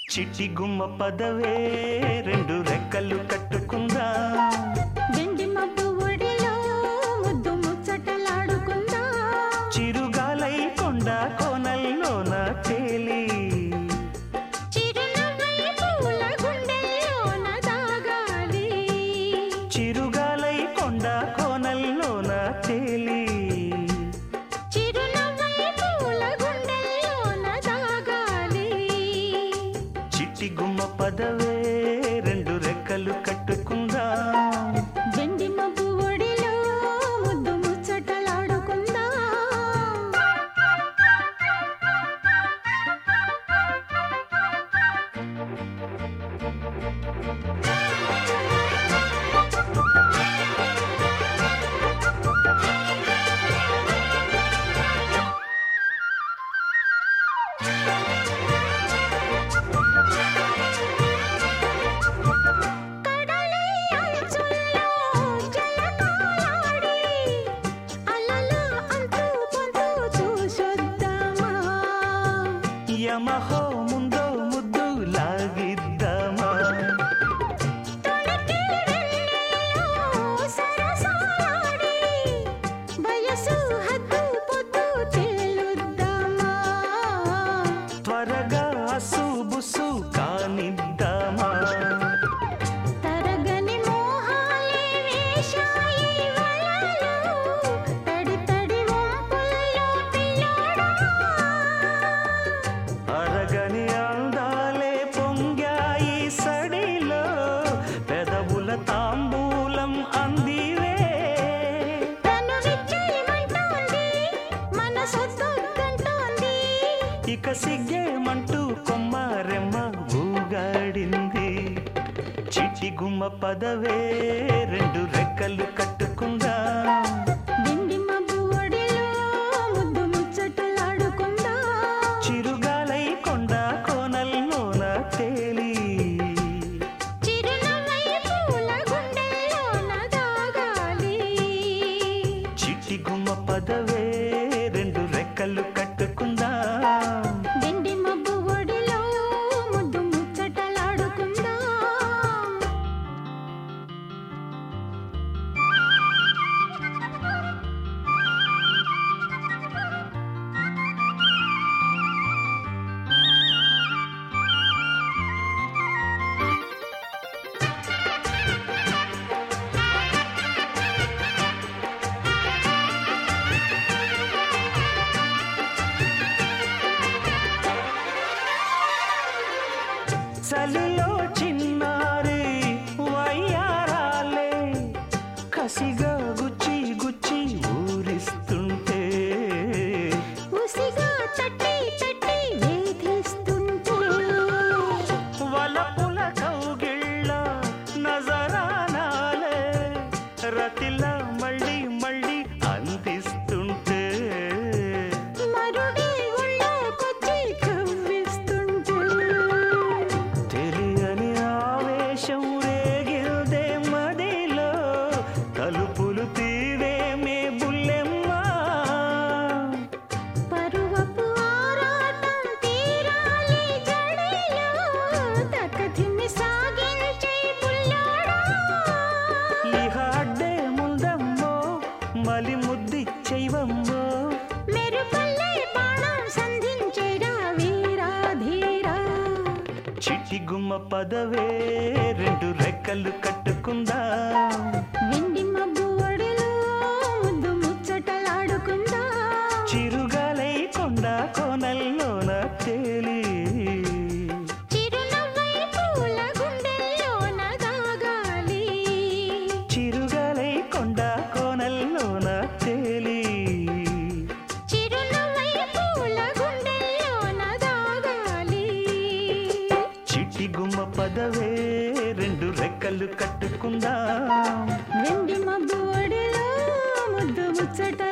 చిట్టి గుమ్మ పదవే రెండు రెక్కలు కట్టుకుందా వెండి మబ్బు ఒడిలో ముద్దు ముచ్చటలాడుకుందా చిరుగాలై కొండ కోనల్లోన తేలి చిరునవ్వై పూల గుండెల్లోన దాగాలి చిరుగాలై కొండ కోనల్లోన తేలి చిరునవ్వై పూల గుండెల్లోన దాగాలి చిట్టి గుమ్మ పదవే రెండు రెక్కలు కట్టుకుందా వెండి మబ్బు ఒడిలో ముద్దు ముచ్చటలాడుకుందా కడలి అంచుల్లో జలకాలాడి అలల అంతు పొంతు చూసొద్దామా యమహో ముందో ముద్దు లాగిద్దామా తొణికి వెన్నెల్లో సరసాలాడి వయసు హద్దు పొద్దు తేలుద్దామా త్వరగా అసుబుసు కానిద్దామా తరగని మోహాలే వేశాయి వలలో తడి తడి వంపుల్లో పిల్లోడా అరగని అందాలే పొంగాయి సడిలో పెదవుల తాంబూలం అందివే తను విచ్చేయమంటోంది మనసొద్దొద్దంటోంది ఇక సిగ్గేమంటూ కొమ్మారెమ్మ ఊగాడింది చిటి గుమ్మ పదవే రెండు రెక్కలు కట్టుకుందా వెండి మబ్బు ఒడిలో ముద్దు ముచ్చటలాడుకుందా చిరుగాలై కొండ కోనల్లోన తేలి చిరునవ్వై పూల గుండెల్లోన దాగాలి చిట్టి గుమ్మ పదవే రెండు రెక్కలు కట్టుకుందా వెండి మబ్బు ఒడిలో ముద్దు ముచ్చటలాడుకుందా చలిలో చిన్నారి వయ్యారాలే కసిగా గుచ్చి గుచ్చి ఊరిస్తుంటే ఉసిగా తట్టి తట్టి వేధిస్తుంటే వలపుల కౌగిళ్ళ నజరానాలే రతిల మళ్ళీ మళ్ళీ అందిస్తుంటే మరుడి ఒళ్ళోకొచ్చి కవ్విస్తుంటే తెలియని ఆవేశం రేగిల్దే మదిలో తలుపులు తీరేమే బుల్లెమ్మా పరువపు ఆరాటం తీరాలి జడిలో తక్కతిమి సాగించే పుల్లోడా ఇహ అడ్డే ముందమ్మో మలి ముద్దిచ్చైవమ్మో మెరుపల్లే బాణం సంధించేరా వీరా ధీరా చిట్టి గుమ్మ పదవే రెండు రెక్కలు కట్టుకుందా వెండి మబ్బు ఒడిలో ముద్దు ముచ్చటలాడుకుందా చిరుగాలై కొండ కోనల్లోన తేలి చిరునవ్వై పూల గుండెల్లోన దాగాలి చిరుగాలై కొండ కోనల్లోన తేలి చిరునవ్వై పూల గుండెల్లోన దాగాలి చిట్టి గుమ్మ పదవే రెండు రెక్కలు కట్టుకుందా వెండి మబ్బు ఒడిలో ముద్దు ముచ్చట